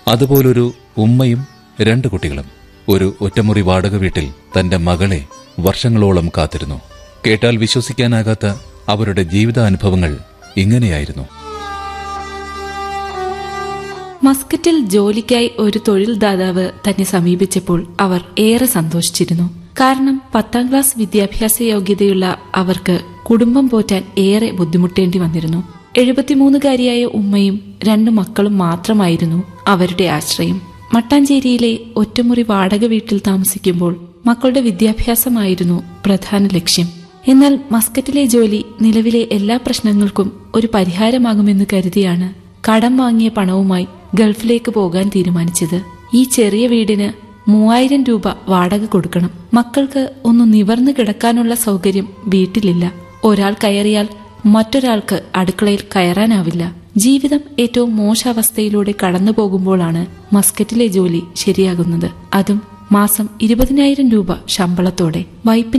അതുപോലൊരു ഉമ്മയും രണ്ട് കുട്ടികളും ഒരു ഒറ്റമുറി വാടക വീട്ടിൽ തന്റെ മകളെ വർഷങ്ങളോളം കാത്തിരുന്നു കേട്ടാൽ വിശ്വസിക്കാനാകാത്ത അവരുടെ ജീവിതാനുഭവങ്ങൾ ഇങ്ങനെയായിരുന്നു മസ്കറ്റിൽ ജോലിക്കായി ഒരു തൊഴിൽ ദാതാവ് തന്നെ സമീപിച്ചപ്പോൾ അവർ ഏറെ സന്തോഷിച്ചിരുന്നു കാരണം പത്താം ക്ലാസ് വിദ്യാഭ്യാസ യോഗ്യതയുള്ള അവർക്ക് കുടുംബം പോറ്റാൻ ഏറെ ബുദ്ധിമുട്ടേണ്ടി വന്നിരുന്നു എഴുപത്തിമൂന്നുകാരിയായ ഉമ്മയും രണ്ടു മക്കളും മാത്രമായിരുന്നു അവരുടെ ആശ്രയം മട്ടാഞ്ചേരിയിലെ ഒറ്റമുറി വാടക വീട്ടിൽ താമസിക്കുമ്പോൾ മക്കളുടെ വിദ്യാഭ്യാസമായിരുന്നു പ്രധാന ലക്ഷ്യം എന്നാൽ മസ്കറ്റിലെ ജോലി നിലവിലെ എല്ലാ പ്രശ്നങ്ങൾക്കും ഒരു പരിഹാരമാകുമെന്ന് കരുതിയാണ് കടം വാങ്ങിയ പണവുമായി ഗൾഫിലേക്ക് പോകാൻ തീരുമാനിച്ചത് ഈ ചെറിയ വീടിന് മൂവായിരം രൂപ വാടക കൊടുക്കണം മക്കൾക്ക് ഒന്ന് നിവർന്നു കിടക്കാനുള്ള സൗകര്യം വീട്ടിലില്ല ഒരാൾ കയറിയാൽ മറ്റൊരാൾക്ക് അടുക്കളയിൽ കയറാനാവില്ല ജീവിതം ഏറ്റവും മോശാവസ്ഥയിലൂടെ കടന്നു പോകുമ്പോഴാണ് മസ്കറ്റിലെ ജോലി ശരിയാകുന്നത് അതും മാസം ഇരുപതിനായിരം രൂപ ശമ്പളത്തോടെ വൈപ്പിൻ